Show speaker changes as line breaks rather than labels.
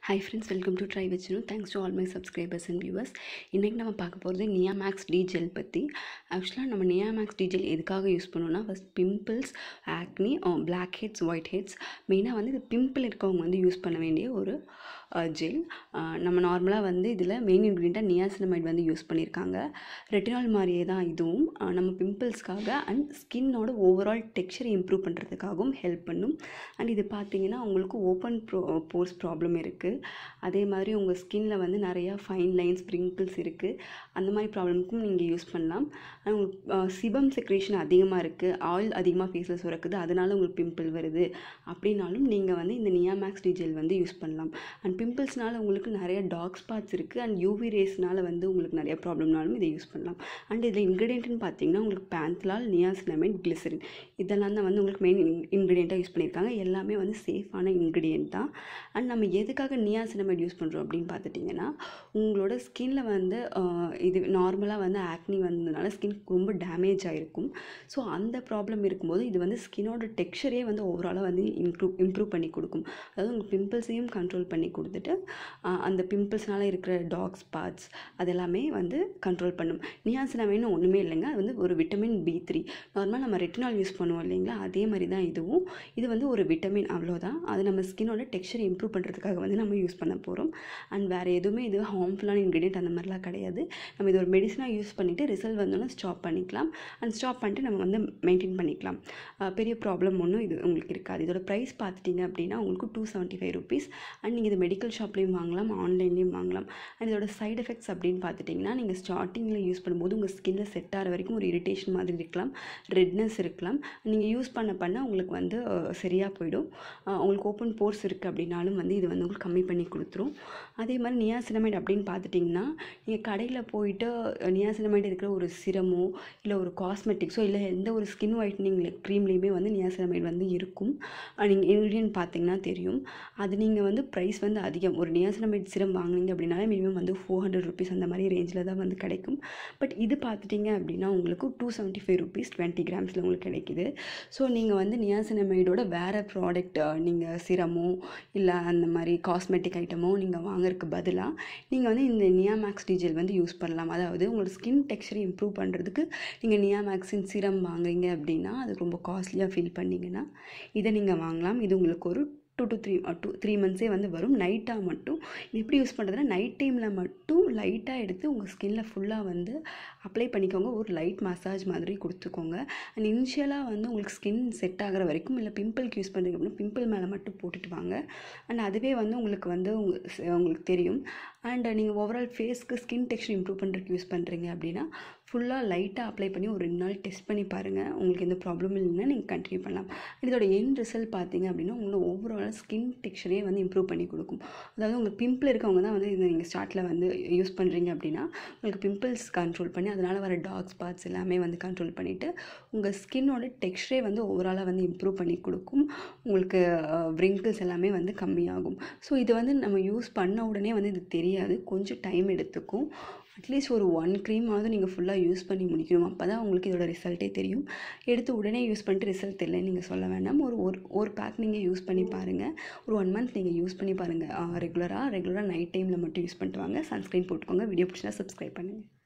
high friends welcome to ட்ரை வச்சுனு thanks to all my subscribers and viewers இன்றைக்கி நம்ம பார்க்க போகிறது நியாமேக்ஸ் டீஜெல் பற்றி ஆக்சுவலாக நம்ம நியாமேக்ஸ் டீஜெல் எதுக்காக யூஸ் பண்ணோம்னா first pimples acne blackheads whiteheads மெயினாக வந்து இது பிம்பிள் இருக்கவங்க வந்து யூஸ் பண்ண வேண்டிய ஒரு ஜெல் நம்ம நார்மலாக வந்து இதில் மெயின் இன்க்ரீடியண்ட்டாக நியாசினமைட் வந்து யூஸ் பண்ணியிருக்காங்க ரெட்டினால் மாதிரியே தான் இதுவும் அஹ் நம்ம பிம்பிள்ஸ்க்காக அண்ட் ஸ்கின்னோட ஓவரால் டெக்ஸ்சரை இம்ப்ரூவ் பண்ணுறதுக்காகவும் ஹெல்ப் பண்ணும் அண்ட் இது பார்த்தீங்கன்னா உங்களுக்கு ஓப்பன் ப்ரோ போர்ஸ் ப்ராப்ளம் இருக்குது அதே மாதிரி உங்கள் ஸ்கின்ல வந்து நிறையா ஃபைன் லைன்ஸ் ப்ரிங்கிள்ஸ் இருக்குது அந்த மாதிரி ப்ராப்ளமுக்கும் நீங்கள் யூஸ் பண்ணலாம் அண்ட் உங்களுக்கு சிபம் செக்ரேஷன் அதிகமாக இருக்குது ஆயில் அதிகமாக ஃபேஸில் சுரக்குது அதனால உங்களுக்கு பிம்பிள் வருது அப்படின்னாலும் நீங்கள் வந்து இந்த நியாமேக்ஸ் டிஜெல் வந்து யூஸ் பண்ணலாம் அண்ட் பிம்பிள்ஸ்னால உங்களுக்கு நிறைய டார்க் ஸ்பாட்ஸ் இருக்குது அண்ட் யூவி ரேஸ்னால வந்து உங்களுக்கு நிறைய ப்ராப்ளம்னாலும் இதை யூஸ் பண்ணலாம் அண்ட் இதில் இன்க்ரீடியன்ட்னு பார்த்தீங்கன்னா உங்களுக்கு பேந்த்லால் நியாசினமைட் கிளிசரின் இதெல்லாம் தான் வந்து உங்களுக்கு மெயின் இன்க்ரீடியண்ட்டாக யூஸ் பண்ணியிருக்காங்க எல்லாமே வந்து சேஃபான இன்க்ரீடியன்ட் தான் அண்ட் நம்ம எதுக்காக நியாசினமைட் யூஸ் பண்ணுறோம் அப்படின்னு பார்த்துட்டிங்கன்னா உங்களோட ஸ்கின்ல வந்து ஆஹ், இது நார்மலாக வந்து ஆக்னி வந்ததுனால ஸ்கின் ரொம்ப டேமேஜ் ஆகிருக்கும் ஸோ அந்த ப்ராப்ளம் இருக்கும்போது இது வந்து ஸ்கின்னோட டெக்ஸ்சரே வந்து ஓவராலாக வந்து இம்ப்ரூவ் இம்ப்ரூவ் பண்ணி கொடுக்கும் அதாவது உங்கள் பிம்பிள்ஸையும் கண்ட்ரோல் பண்ணி கொடுத்துட்டு ஆஹ், அந்த பிம்பிள்ஸ்னால இருக்கிற டாக் ஸ்பாட்ஸ் அதெல்லாமே வந்து கண்ட்ரோல் பண்ணும் நியாசினமைன்னு ஒன்றுமே இல்லைங்க அது வந்து ஒரு விட்டமின் பி த்ரீ நார்மலாக நம்ம ரெட்டினால் யூஸ் பண்ணுவோம் இல்லைங்களா அதே மாதிரி தான் இதுவும் இது வந்து ஒரு விட்டமின் அவ்வளோதான் அது நம்ம ஸ்கின்னோட டெக்ஸ்சர் இம்ப்ரூவ் பண்ணுறதுக்காக வந்து நம்ம யூஸ் பண்ண போகிறோம் அண்ட் வேறு எதுவுமே இது ஹார்ம்ஃபுல்லான இன்க்ரீடியன்ட் அந்த மாதிரிலாம் கிடையாது நம்ம இது ஒரு மெடிசனாக யூஸ் பண்ணிவிட்டு ரிசல்ட் வந்தோன்னா ஸ்டாப் பண்ணிக்கலாம் அண்ட் ஸ்டாப் பண்ணிட்டு நம்ம வந்து மெயின்டைன் பண்ணிக்கலாம் அஹ் பெரிய ப்ராப்ளம் ஒன்றும் இது உங்களுக்கு இருக்காது இதோட ப்ரைஸ் பார்த்துட்டிங்க அப்படின்னா உங்களுக்கு two seventy five rupees and நீங்கள் இது மெடிக்கல் ஷாப்லேயும் வாங்கலாம் ஆன்லைன்லேயும் வாங்கலாம் அண்ட் இதோட சைடு எஃபெக்ட்ஸ் அப்படின்னு பார்த்துட்டிங்கன்னா நீங்கள் ஸ்டார்டிங்கில் யூஸ் பண்ணும்போது உங்கள் ஸ்கின்ல செட் ஆகிற வரைக்கும் ஒரு இரிட்டேஷன் மாதிரி இருக்கலாம் ரெட்னஸ் இருக்கலாம் நீங்கள் யூஸ் பண்ண பண்ண உங்களுக்கு வந்து சரியாக போயிடும் அஹ் உங்களுக்கு ஓப்பன் போர்ஸ் இருக்குது அப்படின்னாலும் வந்து இது வந்து உங்களுக்கு கம்மி பண்ணி கொடுத்துரும் அதே மாதிரி நியாசினமைட் அப்படின்னு பார்த்துட்டிங்கன்னா நீங்கள் கடையில் போயிட்டு நியாசினமைட் இருக்கிற ஒரு சிரமோ இல்லை ஒரு காஸ்மெட்டிக்ஸோ இல்லை எந்த ஒரு ஸ்கின் ஒயிட்னிங் க்ரீம்லேயுமே வந்து நியாசினமைட் வந்து இருக்கும் நீங்கள் இன்க்ரீடியன்ட் பார்த்தீங்கன்னா தெரியும் அது நீங்கள் வந்து ப்ரைஸ் வந்து அதிகம் ஒரு நியாசினமைட் சிரம் வாங்குனீங்க அப்படின்னாலே மினிமம் வந்து ஃபோர் ஹண்ட்ரட் ருபீஸ் அந்த மாதிரி ரேஞ்சில் தான் வந்து கிடைக்கும் பட் இது பார்த்துட்டிங்க அப்படின்னா உங்களுக்கு two seventy five rupees twenty கிராம்ஸில் உங்களுக்கு கிடைக்குது ஸோ நீங்கள் வந்து நியாசினமைடோட வேறு ப்ராடக்ட் நீங்கள் சிரமோ இல்லை அந்த மாதிரி காஸ்மெட்டிக் ஐட்டமோ நீங்கள் வாங்குறதுக்கு பதிலாக நீங்கள் வந்து இந்த நியாமேக்ஸ் டீஜெல் வந்து யூஸ் பண்ணலாம் அதாவது உங்களோட ஸ்கின் டெக்ஸ்சரை இம்ப்ரூவ் பண்ணுறதுக்கு நீங்கள் நியாமேக்ஸின் சிரம் வாங்குறீங்க அப்படின்னா அது ரொம்ப காஸ்ட்லியாக ஃபீல் பண்ணீங்கன்னா இதை நீங்கள் வாங்கலாம் இது உங்களுக்கு ஒரு two to three two three மந்த்ஸே வந்து வரும் நைட்டாக மட்டும் இது எப்படி யூஸ் பண்ணுறதுனா நைட் டைமில் மட்டும் லைட்டாக எடுத்து உங்கள் ஸ்கின்ல ஃபுல்லாக வந்து அப்ளை பண்ணிக்கோங்க ஒரு லைட் மசாஜ் மாதிரி கொடுத்துக்கோங்க அண்ட் இனிஷியலாக வந்து உங்களுக்கு ஸ்கின் செட் ஆகிற வரைக்கும் இல்லை பிம்பிள்க்கு யூஸ் பண்ணுறீங்க அப்படின்னா பிம்பிள் மேலே மட்டும் போட்டுட்டு வாங்க அண்ட் அதுவே வந்து உங்களுக்கு வந்து உங்க உங்களுக்கு தெரியும் அண்ட் நீங்கள் ஓவரால் ஃபேஸ்க்கு ஸ்கின் டெக்ஸ்டர் இம்ப்ரூவ் பண்ணுறதுக்கு யூஸ் பண்ணுறீங்க அப்படின்னா ஃபுல்லாக லைட்டாக அப்ளை பண்ணி ஒரு ரெண்டு நாள் டெஸ்ட் பண்ணி பாருங்கள் உங்களுக்கு எந்த ப்ராப்ளம் இல்லைன்னா நீங்கள் கண்டினியூ பண்ணலாம் இதோட எண்ட் ரிசல்ட் பார்த்தீங்க அப்படின்னா உங்களோட ஓவரால் ஸ்கின் டெக்ஸ்சரே வந்து இம்ப்ரூவ் பண்ணி கொடுக்கும் அதாவது உங்களுக்கு பிம்பிள் இருக்கவங்க தான் வந்து இதை நீங்கள் ஸ்டார்ட்டில் வந்து யூஸ் பண்ணுறீங்க அப்படின்னா உங்களுக்கு பிம்பிள்ஸ் கண்ட்ரோல் பண்ணி அதனால் வர டார்க் ஸ்பாட்ஸ் எல்லாமே வந்து கண்ட்ரோல் பண்ணிவிட்டு உங்கள் ஸ்கின்னோட டெக்ஸ்டரே வந்து ஓவராலாக வந்து இம்ப்ரூவ் பண்ணி கொடுக்கும் உங்களுக்கு வ்ரிங்கிள்ஸ் எல்லாமே வந்து கம்மியாகும் ஸோ இது வந்து நம்ம யூஸ் பண்ண உடனே வந்து இது தெரியாது கொஞ்சம் டைம் எடுத்துக்கும் அட்லீஸ்ட் ஒரு ஒன் க்ரீமாவது நீங்கள் ஃபுல்லாக யூஸ் பண்ணி முடிக்கணும் அப்போ தான் உங்களுக்கு இதோட ரிசல்ட்டே தெரியும் எடுத்து உடனே யூஸ் பண்ணிட்டு ரிசல்ட் தெரியலன்னு நீங்கள் சொல்ல வேண்டாம் ஒரு ஒரு ஒரு பேக் நீங்கள் யூஸ் பண்ணி பாருங்கள் ஒரு ஒன் மந்த் நீங்கள் யூஸ் பண்ணி பாருங்கள் ரெகுலராக ரெகுலராக நைட் டைமில் மட்டும் யூஸ் பண்ணிட்டு வாங்க சன்ஸ்க்ரீன் போட்டுக்கோங்க வீடியோ பிடிச்சினா சப்ஸ்கிரைப் பண்ணுங்கள்